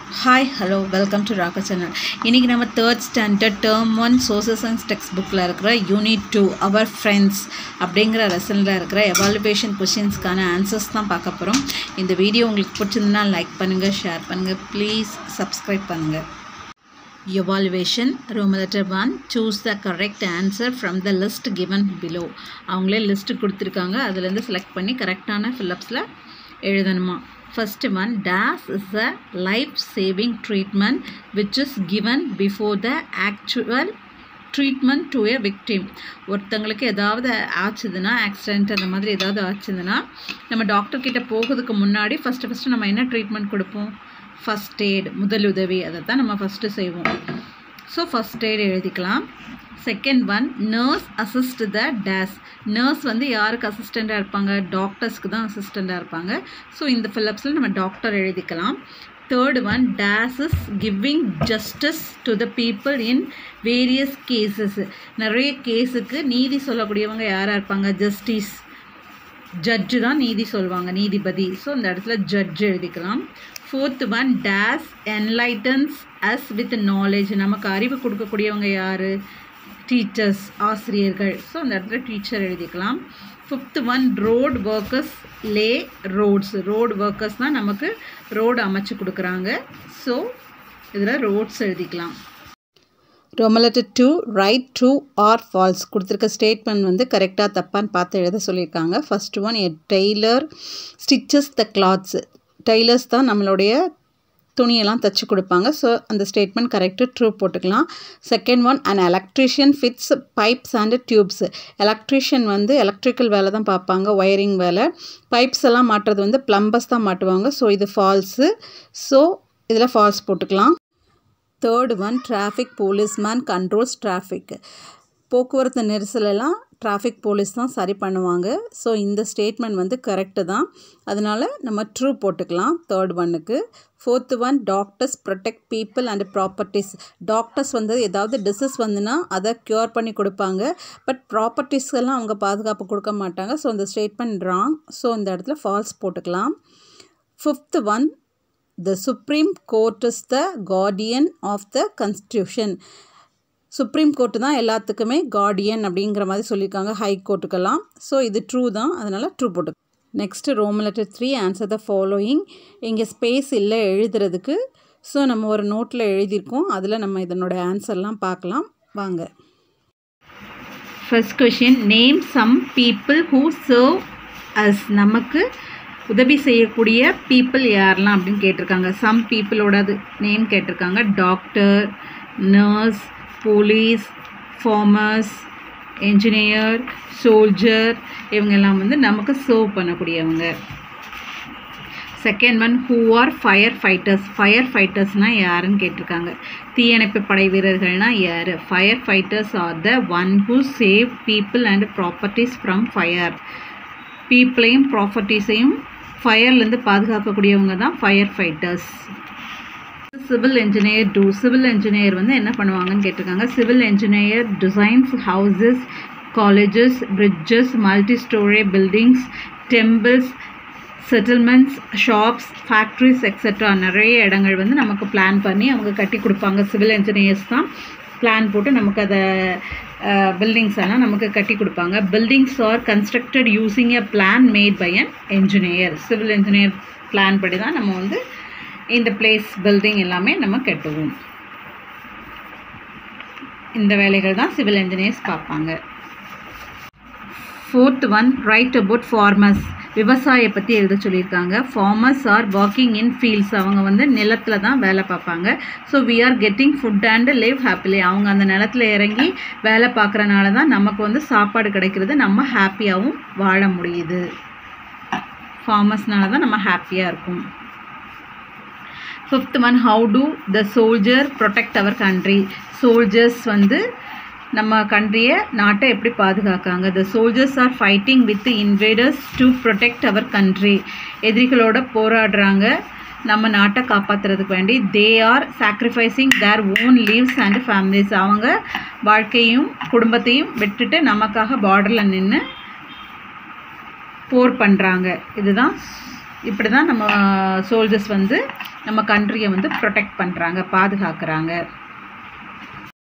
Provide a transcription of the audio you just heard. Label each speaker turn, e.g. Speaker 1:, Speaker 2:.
Speaker 1: hi hello welcome to Rakka channel இன்றைக்கி நம்ம third standard term one sources and text புக்கில் இருக்கிற யூனிட் டூ அவர் ஃப்ரெண்ட்ஸ் அப்படிங்கிற லெசனில் இருக்கிற எவாலுவேஷன் கொஷின்ஸ்க்கான ஆன்சர்ஸ் தான் பார்க்க போகிறோம் இந்த வீடியோ உங்களுக்கு பிடிச்சிருந்தா லைக் பண்ணுங்கள் ஷேர் பண்ணுங்கள் ப்ளீஸ் சப்ஸ்கிரைப் பண்ணுங்கள் evaluation room letter one choose the correct answer from the list given below அவங்களே லிஸ்ட்டு கொடுத்துருக்காங்க அதுலேருந்து செலக்ட் பண்ணி கரெக்டான ஃபில்லப்ஸில் எழுதணுமா first one dash is a life saving treatment which is given before the actual treatment to a victim ஒருத்தங்களுக்கு ஏதாவது ஆச்சுதுன்னா accident அந்த மாதிரி ஏதாவது ஆச்சுதுன்னா நம்ம டாக்டர் கிட்ட போகிறதுக்கு முன்னாடி ஃபஸ்ட்டு ஃபஸ்ட்டு நம்ம என்ன ட்ரீட்மெண்ட் கொடுப்போம் ஃபஸ்ட் எய்ட் முதலுதவி அதை தான் நம்ம ஃபஸ்ட்டு செய்வோம் ஸோ ஃபஸ்ட் எய்ட் எழுதிக்கலாம் second one nurse assist the dash nurse வந்து யாருக்கு அசிஸ்டண்ட்டாக இருப்பாங்க டாக்டர்ஸ்க்கு தான் அசிஸ்டண்ட்டாக இருப்பாங்க ஸோ இந்த ஃபில்லப்ஸில் நம்ம டாக்டர் எழுதிக்கலாம் third one dash is giving justice to the people in various cases நிறைய கேஸுக்கு நீதி சொல்லக்கூடியவங்க யாராக இருப்பாங்க ஜஸ்டிஸ் ஜட்ஜு தான் நீதி சொல்லுவாங்க நீதிபதி ஸோ இந்த இடத்துல ஜட்ஜ் எழுதிக்கலாம் fourth one dash enlightens us with knowledge நமக்கு அறிவு கொடுக்கக்கூடியவங்க யார் டீச்சர்ஸ் ஆசிரியர்கள் ஸோ அந்த இடத்துல டீச்சர் எழுதிக்கலாம் fifth one road workers lay roads road workers தான் நமக்கு ரோடு அமைச்சு கொடுக்குறாங்க ஸோ இதில் ரோட்ஸ் எழுதிக்கலாம் roman letter two write true or false கொடுத்துருக்க ஸ்டேட்மெண்ட் வந்து கரெக்டாக தப்பான்னு பார்த்து எழுத சொல்லியிருக்காங்க first one a tailor stitches the clothes tailors தான் நம்மளுடைய துணியெல்லாம் தைச்சி கொடுப்பாங்க ஸோ அந்த ஸ்டேட்மெண்ட் கரெக்டு ட்ரூ போட்டுக்கலாம் second one and electrician fits pipes and tubes electrician வந்து எலக்ட்ரிக்கல் வேலை தான் பார்ப்பாங்க ஒயரிங் வேலை பைப்ஸ் எல்லாம் மாட்டுறது வந்து ப்ளம்பர்ஸ் தான் மாட்டுவாங்க ஸோ இது ஃபால்ஸு ஸோ இதில் ஃபால்ஸ் போட்டுக்கலாம் third one traffic policeman controls traffic போக்குவரத்து நெரிசலெல்லாம் டிராஃபிக் போலீஸ் தான் சரி பண்ணுவாங்க ஸோ இந்த ஸ்டேட்மெண்ட் வந்து கரெக்டு தான் அதனால் நம்ம ட்ரூ போட்டுக்கலாம் தேர்ட் ஒன்னுக்கு fourth one doctors protect people and properties doctors வந்து ஏதாவது டிசீஸ் வந்துன்னா அதை க்யூர் பண்ணி கொடுப்பாங்க பட் ப்ராப்பர்ட்டிஸ்க்கெல்லாம் அவங்க பாதுகாப்பு கொடுக்க மாட்டாங்க ஸோ இந்த ஸ்டேட்மெண்ட் ராங் ஸோ இந்த இடத்துல ஃபால்ஸ் போட்டுக்கலாம் fifth one the supreme court is the guardian of the constitution supreme court தான் எல்லாத்துக்குமே கார்டியன் அப்படிங்கிற மாதிரி சொல்லியிருக்காங்க ஹை கோர்ட்டுக்கெல்லாம் ஸோ இது ட்ரூ தான் அதனால் ட்ரூ போட்டு next roman letter three answer the following இங்கே ஸ்பேஸ் இல்லை எழுதுறதுக்கு ஸோ நம்ம ஒரு நோட்டில் எழுதியிருக்கோம் அதில் நம்ம இதனோட ஆன்சர்லாம் பார்க்கலாம் வாங்க first question name some people who serve as நமக்கு உதவி செய்யக்கூடிய பீப்புள் யாரெல்லாம் அப்படின்னு கேட்டிருக்காங்க சம் பீப்புளோடது நேம் கேட்டிருக்காங்க doctor nurse police farmers engineer soldier இவங்கெல்லாம் வந்து நமக்கு சர்வ் பண்ணக்கூடியவங்க second one who are fire fighters fire ஃபைட்டர்ஸ்னால் யாருன்னு கேட்டிருக்காங்க தீயணைப்பு படை வீரர்கள்னால் யார் fire fighters are the one who save people and properties from fire பீப்புளையும் ப்ராப்பர்ட்டிஸையும் ஃபயர்லேருந்து பாதுகாக்கக்கூடியவங்க தான் fire fighters civil engineer two civil engineer வந்து என்ன பண்ணுவாங்கன்னு கேட்டிருக்காங்க civil engineer designs houses colleges bridges multi storey buildings temples settlements shops factories extra நிறைய இடங்கள் வந்து நமக்கு பிளான் பண்ணி அவங்க கட்டி கொடுப்பாங்க சிவில் என்ஜினியர்ஸ் தான் பிளான் போட்டு நமக்கு அதை பில்டிங்ஸ் எல்லாம் நமக்கு கட்டி கொடுப்பாங்க buildings are constructed using a plan made by an engineer civil engineer plan படி தான் நம்ம வந்து இந்த பிளேஸ் பில்டிங் எல்லாமே நம்ம கட்டுவோம் இந்த வேலைகள் தான் சிவில் என்ஜினியர்ஸ் பார்ப்பாங்க fourth one write about farmers விவசாய பற்றி எழுத சொல்லியிருக்காங்க farmers are working in fields அவங்க வந்து நிலத்தில் தான் வேலை பார்ப்பாங்க so we are getting food and live happily அவங்க அந்த நிலத்தில் இறங்கி வேலை பார்க்குறனால தான் நமக்கு வந்து சாப்பாடு கிடைக்கிறது நம்ம ஹாப்பியாகவும் வாழ முடியுது ஃபார்மர்ஸ்னால தான் நம்ம ஹாப்பியாக இருக்கும் fifth one how do the soldier protect our country soldiers வந்து நம்ம கண்ட்ரியை நாட்டை எப்படி பாதுகாக்காங்க the soldiers are fighting with invaders to protect our country எதிரிகளோட போராடுறாங்க நம்ம நாட்டை காப்பாற்றுறதுக்கு வேண்டி they are sacrificing their own lives and families அவங்க வாழ்க்கையும் குடும்பத்தையும் விட்டுட்டு நமக்காக பார்டரில் நின்று போர் பண்ணுறாங்க இதுதான் இப்படி தான் நம்ம சோல்ஜர்ஸ் வந்து நம்ம கண்ட்ரியை வந்து ப்ரொடெக்ட் பண்ணுறாங்க பாதுகாக்கிறாங்க